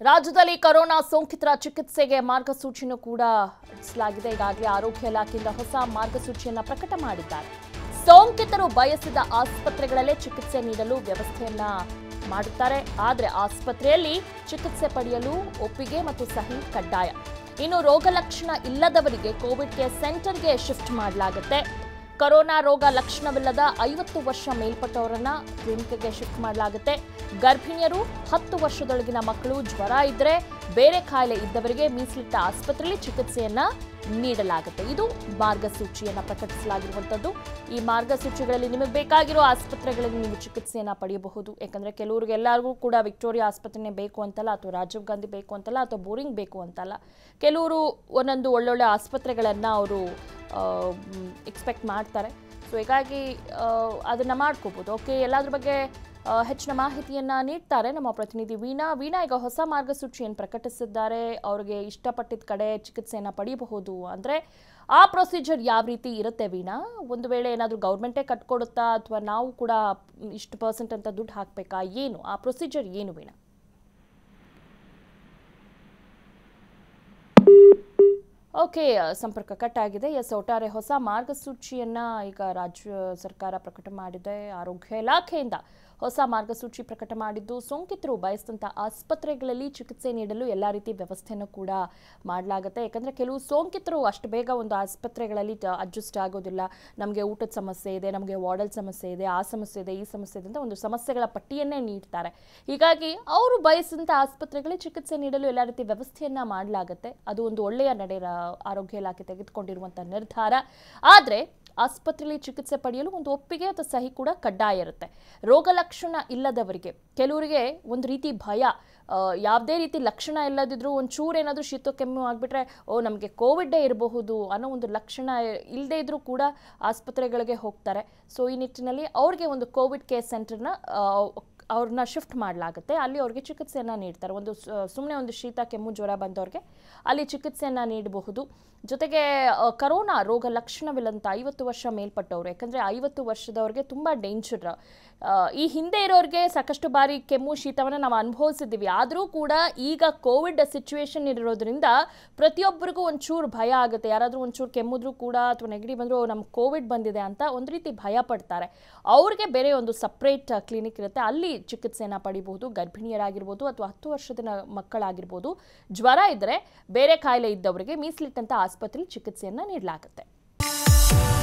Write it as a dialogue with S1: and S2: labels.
S1: ರಾಜ್ಯದಲ್ಲಿ ಕೊರೋನಾ ಸೋಂಕಿತರ ಚಿಕಿತ್ಸೆಗೆ ಮಾರ್ಗಸೂಚಿನೂ ಕೂಡ ರಚಿಸಲಾಗಿದೆ ಈಗಾಗಲೇ ಆರೋಗ್ಯ ಇಲಾಖೆಯಿಂದ ಹೊಸ ಮಾರ್ಗಸೂಚಿಯನ್ನ ಪ್ರಕಟ ಮಾಡಿದ್ದಾರೆ ಸೋಂಕಿತರು ಬಯಸಿದ ಆಸ್ಪತ್ರೆಗಳಲ್ಲೇ ಚಿಕಿತ್ಸೆ ನೀಡಲು ವ್ಯವಸ್ಥೆಯನ್ನ ಮಾಡುತ್ತಾರೆ ಆದರೆ ಆಸ್ಪತ್ರೆಯಲ್ಲಿ ಚಿಕಿತ್ಸೆ ಪಡೆಯಲು ಒಪ್ಪಿಗೆ ಮತ್ತು ಸಹಿ ಕಡ್ಡಾಯ ಇನ್ನು ರೋಗ ಲಕ್ಷಣ ಇಲ್ಲದವರಿಗೆ ಕೋವಿಡ್ ಕೇರ್ ಸೆಂಟರ್ಗೆ ಶಿಫ್ಟ್ ಮಾಡಲಾಗುತ್ತೆ ಕೊರೋನಾ ರೋಗ ಲಕ್ಷಣವಿಲ್ಲದ ಐವತ್ತು ವರ್ಷ ಮೇಲ್ಪಟ್ಟವರನ್ನ ಕ್ಲಿನಿಕ್ಗೆ ಶಿಫ್ಟ್ ಮಾಡಲಾಗುತ್ತೆ ಗರ್ಭಿಣಿಯರು ಹತ್ತು ವರ್ಷದೊಳಗಿನ ಮಕ್ಕಳು ಜ್ವರ ಇದ್ರೆ ಬೇರೆ ಕಾಯಿಲೆ ಇದ್ದವರಿಗೆ ಮೀಸಲಿಟ್ಟ ಆಸ್ಪತ್ರೆಯಲ್ಲಿ ಚಿಕಿತ್ಸೆಯನ್ನ ನೀಡಲಾಗುತ್ತೆ ಇದು ಮಾರ್ಗಸೂಚಿಯನ್ನ ಪ್ರಕಟಿಸಲಾಗಿರುವಂಥದ್ದು ಈ ಮಾರ್ಗಸೂಚಿಗಳಲ್ಲಿ ನಿಮಗೆ ಬೇಕಾಗಿರೋ ಆಸ್ಪತ್ರೆಗಳಲ್ಲಿ ನೀವು ಚಿಕಿತ್ಸೆಯನ್ನ ಪಡೆಯಬಹುದು ಯಾಕಂದ್ರೆ ಕೆಲವ್ರಿಗೆ ಎಲ್ಲರಿಗೂ ಕೂಡ ವಿಕ್ಟೋರಿಯಾ ಆಸ್ಪತ್ರೆನೇ ಬೇಕು ಅಂತಲ್ಲ ಅಥವಾ ರಾಜೀವ್ ಗಾಂಧಿ ಬೇಕು ಅಂತಲ್ಲ ಅಥವಾ ಬೋರಿಂಗ್ ಬೇಕು ಅಂತಲ್ಲ ಕೆಲವರು ಒಂದೊಂದು ಒಳ್ಳೊಳ್ಳೆ ಆಸ್ಪತ್ರೆಗಳನ್ನು ಅವರು ಎಕ್ಸ್ಪೆಕ್ಟ್ ಮಾಡ್ತಾರೆ ಸೊ ಹೀಗಾಗಿ ಅದನ್ನು ಮಾಡ್ಕೋಬೋದು ಓಕೆ ಎಲ್ಲದ್ರ ಬಗ್ಗೆ ಆ, ಹೆಚ್ಚಿನ ಮಾಹಿತಿಯನ್ನ ನೀಡ್ತಾರೆ ನಮ್ಮ ಪ್ರತಿನಿಧಿ ವೀಣಾ ವೀಣಾ ಈಗ ಹೊಸ ಮಾರ್ಗಸೂಚಿಯನ್ನು ಪ್ರಕಟಿಸಿದ್ದಾರೆ ಅವ್ರಿಗೆ ಇಷ್ಟಪಟ್ಟಿದ್ದ ಕಡೆ ಚಿಕಿತ್ಸೆಯನ್ನ ಪಡೆಯಬಹುದು ಅಂದ್ರೆ ಆ ಪ್ರೊಸೀಜರ್ ಯಾವ ರೀತಿ ಇರುತ್ತೆ ವೀಣಾ ಒಂದು ವೇಳೆ ಏನಾದರೂ ಗೌರ್ಮೆಂಟೇ ಕಟ್ಕೊಡುತ್ತಾ ಅಥವಾ ನಾವು ಕೂಡ ಇಷ್ಟು ಪರ್ಸೆಂಟ್ ಅಂತ ದುಡ್ಡು ಹಾಕಬೇಕಾ ಏನು ಆ ಪ್ರೊಸೀಜರ್ ಏನು ವೀಣಾ ಓಕೆ ಸಂಪರ್ಕ ಕಟ್ ಆಗಿದೆ ಎಸ್ ಒಟ್ಟಾರೆ ಹೊಸ ಮಾರ್ಗಸೂಚಿಯನ್ನ ಈಗ ರಾಜ್ಯ ಸರ್ಕಾರ ಪ್ರಕಟ ಮಾಡಿದೆ ಆರೋಗ್ಯ ಇಲಾಖೆಯಿಂದ ಹೊಸ ಮಾರ್ಗಸೂಚಿ ಪ್ರಕಟ ಮಾಡಿದ್ದು ಸೋಂಕಿತರು ಬಯಸಿದಂಥ ಆಸ್ಪತ್ರೆಗಳಲ್ಲಿ ಚಿಕಿತ್ಸೆ ನೀಡಲು ಎಲ್ಲ ರೀತಿ ವ್ಯವಸ್ಥೆಯನ್ನು ಕೂಡ ಮಾಡಲಾಗುತ್ತೆ ಯಾಕಂದರೆ ಕೆಲವು ಸೋಂಕಿತರು ಅಷ್ಟು ಬೇಗ ಒಂದು ಆಸ್ಪತ್ರೆಗಳಲ್ಲಿ ಅಡ್ಜಸ್ಟ್ ಆಗೋದಿಲ್ಲ ನಮಗೆ ಊಟದ ಸಮಸ್ಯೆ ಇದೆ ನಮಗೆ ವಾರ್ಡಲ್ ಸಮಸ್ಯೆ ಇದೆ ಆ ಸಮಸ್ಯೆ ಇದೆ ಈ ಸಮಸ್ಯೆ ಇದೆ ಅಂತ ಒಂದು ಸಮಸ್ಯೆಗಳ ಪಟ್ಟಿಯನ್ನೇ ನೀಡ್ತಾರೆ ಹೀಗಾಗಿ ಅವರು ಬಯಸಿದಂಥ ಆಸ್ಪತ್ರೆಗಳಿಗೆ ಚಿಕಿತ್ಸೆ ನೀಡಲು ಎಲ್ಲ ರೀತಿ ವ್ಯವಸ್ಥೆಯನ್ನ ಮಾಡಲಾಗುತ್ತೆ ಅದು ಒಂದು ಒಳ್ಳೆಯ ನಡೆ ರಾ- ಆರೋಗ್ಯ ಇಲಾಖೆ ತೆಗೆದುಕೊಂಡಿರುವಂಥ ನಿರ್ಧಾರ ಆದರೆ ಆಸ್ಪತ್ರೆಯಲ್ಲಿ ಚಿಕಿತ್ಸೆ ಪಡೆಯಲು ಒಂದು ಒಪ್ಪಿಗೆ ಅಥವಾ ಸಹಿ ಕೂಡ ಕಡ್ಡಾಯ ಇರುತ್ತೆ ರೋಗ ಲಕ್ಷಣ ಇಲ್ಲದವರಿಗೆ ಕೆಲವರಿಗೆ ಒಂದು ರೀತಿ ಭಯ ಆ, ಯಾವುದೇ ರೀತಿ ಲಕ್ಷಣ ಇಲ್ಲದಿದ್ರೂ ಒಂಚೂರು ಏನಾದರೂ ಶೀತ ಕೆಮ್ಮು ಆಗಿಬಿಟ್ರೆ ಓ ನಮಗೆ ಕೋವಿಡ್ಡೇ ಇರಬಹುದು ಅನ್ನೋ ಒಂದು ಲಕ್ಷಣ ಇಲ್ಲದೇ ಇದ್ರೂ ಕೂಡ ಆಸ್ಪತ್ರೆಗಳಿಗೆ ಹೋಗ್ತಾರೆ ಸೊ ಈ ನಿಟ್ಟಿನಲ್ಲಿ ಅವ್ರಿಗೆ ಒಂದು ಕೋವಿಡ್ ಕೇರ್ ಸೆಂಟರ್ನ ಅವ್ರನ್ನ ಶಿಫ್ಟ್ ಮಾಡಲಾಗುತ್ತೆ ಅಲ್ಲಿ ಅವ್ರಿಗೆ ಚಿಕಿತ್ಸೆಯನ್ನು ನೀಡ್ತಾರೆ ಒಂದು ಸುಮ್ಮನೆ ಒಂದು ಶೀತ ಕೆಮ್ಮು ಜ್ವರ ಬಂದವ್ರಿಗೆ ಅಲ್ಲಿ ಚಿಕಿತ್ಸೆಯನ್ನು ನೀಡಬಹುದು ಜೊತೆಗೆ ಆ, ಕರೋನಾ ರೋಗ ಲಕ್ಷಣವಿಲ್ಲಂತ ಐವತ್ತು ವರ್ಷ ಮೇಲ್ಪಟ್ಟವರು ಯಾಕಂದರೆ ಐವತ್ತು ವರ್ಷದವ್ರಿಗೆ ತುಂಬ ಡೇಂಜರ್ ಈ ಹಿಂದೆ ಇರೋರಿಗೆ ಸಾಕಷ್ಟು ಬಾರಿ ಕೆಮ್ಮು ಶೀತವನ್ನು ನಾವು ಅನುಭವಿಸಿದ್ದೀವಿ ಆದರೂ ಕೂಡ ಈಗ ಕೋವಿಡ್ ಸಿಚುವೇಶನ್ ಇರೋದ್ರಿಂದ ಪ್ರತಿಯೊಬ್ಬರಿಗೂ ಒಂಚೂರು ಭಯ ಆಗುತ್ತೆ ಯಾರಾದರೂ ಒಂಚೂರು ಕೆಮ್ಮಿದ್ರು ಕೂಡ ಅಥವಾ ನೆಗಡಿ ಬಂದರೂ ನಮ್ಗೆ ಕೋವಿಡ್ ಬಂದಿದೆ ಅಂತ ಒಂದು ರೀತಿ ಭಯ ಪಡ್ತಾರೆ ಅವ್ರಿಗೆ ಬೇರೆ ಒಂದು ಸಪ್ರೇಟ್ ಕ್ಲಿನಿಕ್ ಇರುತ್ತೆ ಅಲ್ಲಿ ಚಿಕಿತ್ಸೆಯನ್ನು ಪಡಿಬಹುದು ಗರ್ಭಿಣಿಯರಾಗಿರ್ಬೋದು ಅಥವಾ ಹತ್ತು ವರ್ಷದ ನ- ಮಕ್ಕಳಾಗಿರ್ಬೋದು ಜ್ವರ ಇದ್ದರೆ ಬೇರೆ ಕಾಯಿಲೆ ಇದ್ದವರಿಗೆ ಮೀಸಲಿಟ್ಟಂಥ ಆಸ್ಪತ್ರೆಯಲ್ಲಿ ಚಿಕಿತ್ಸೆಯನ್ನು ನೀಡಲಾಗುತ್ತೆ